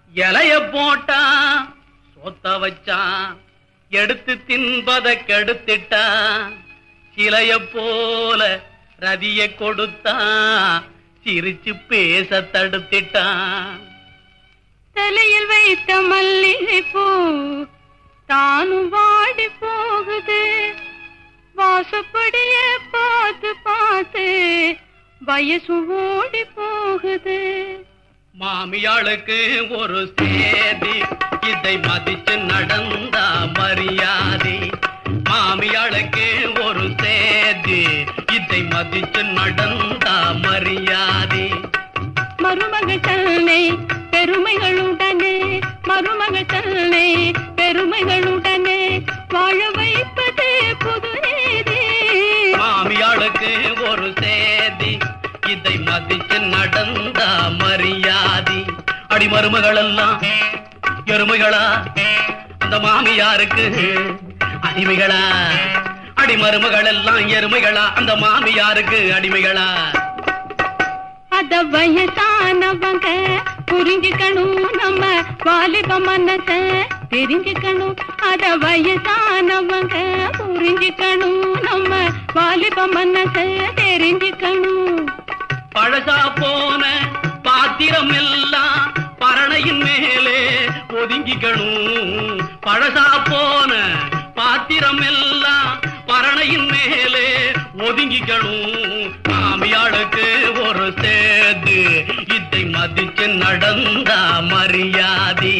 இலைய போட்டான் சொத்த வச்சான் எடுத்து தின்பத கெடுத்துட்டான் சிலைய போல ரதிய கொடுத்தான் சிரிச்சு பேச தடுத்துட்டான் தலையில் வைத்த மல்லிகை பூ தானும் வாடி போகுது வாசப்படிய பார்த்து பார்த்து வயசு ஓடி போகுது மாமியாளுக்கு ஒரு சேதி இதை மதிச்சு நடந்தா மரியாதை மாமியாளுக்கு ஒரு சேதி இதை மதிச்சு நடந்தா மரியாதை மருமக தன்னை பெருமைகளுடனே மருமக தன்னை பெருமைகளுடனே வாழ வைப்பது புது நீதி மாமியாளுக்கு ஒரு சேதி இதை மதிச்சு நடந்தா மரியாதை அடி மருமகள் எல்லாம் எருமைகளா அந்த மாமியாருக்கு அடிமைகளா அடி மருமகள் எல்லாம் எருமைகளா அந்த மாமியாருக்கு அடிமைகளா அத வயசானவங்க புரிஞ்சுக்கணும் நம்ம வாலிப மனச தெரிஞ்சுக்கணும் அத வயசானவங்க புரிஞ்சுக்கணும் நம்ம வாலிப மனச தெரிஞ்சுக்கணும் பழசா போன பாத்திரம் எல்லாம் பரணையின் மேலே ஒதுங்கிக்கணும் பழசா போன பாத்திரம் எல்லாம் பரணையின் மேலே ஒதுங்கிக்கணும் மாமியாளுக்கு ஒரு சேது இதை மதிச்சு நடந்தா மரியாதை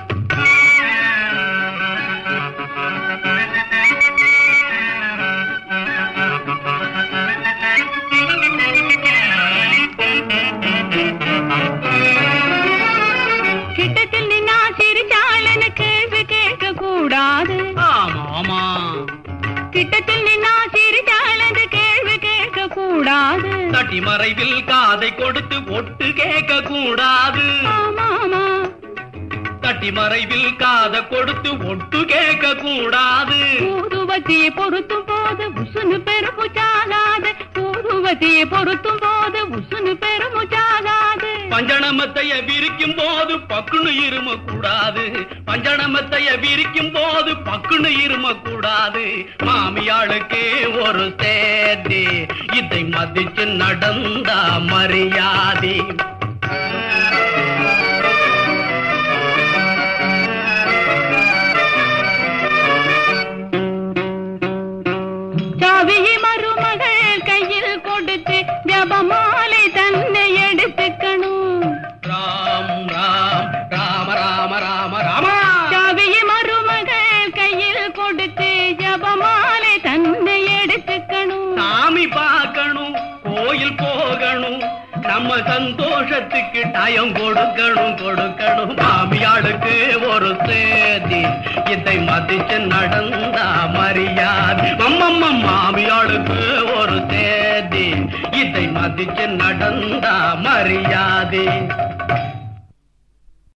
கிட்டத்தில் நின்னா சிரிச்சாளன கேள்வி கேட்க கூடாது ஆமா ஆமா கிட்டத்தில் நின்னா சிரிச்சாளன கேள்வி கேட்க கூடாது தட்டி மறைவில் காதை கொடுத்து ஒட்டு கேட்க கூடாது ஆமாமா தட்டி மறைவில் காதை கொடுத்து ஒட்டு கேட்க கூடாது ஊதுவத்தியை பொருத்தும் போது உசுனு பெருமுச்சாகாது ஊதுவத்தியை பொருத்தும் போது உசுனு பெருமுச்சாகாது பஞ்சணமத்தைய விரிக்கும் போது பக்குன்னு இரும கூடாது பஞ்சணமத்தைய விரிக்கும் போது பக்குன்னு இரும கூடாது மாமியாளுக்கு ஒரு சேதி இதை மதிச்சு நடந்தா மரியாதை சாவியை மருமகள் கையில் கொடுத்து ஜபமாலை தன்னை எடுத்துக்கணும் ராம் ராம் ராம ராம ராம ராமா சாவியை மருமகள் கையில் கொடுத்து ஜபமாலை தன்னை எடுத்துக்கணும் சாமி பார்க்கணும் கோயில் போகணும் நம்ம சந்தோஷத்துக்கு டயம் கொடுக்கணும் கொடுக்கணும் மாமியாளுக்கு ஒரு சேதி இதை மதிச்சு நடந்தா மரியாதை அம்மம்மா மாமியாளுக்கு ஒரு சேதி இதை மதிச்சு நடந்தா மரியாதை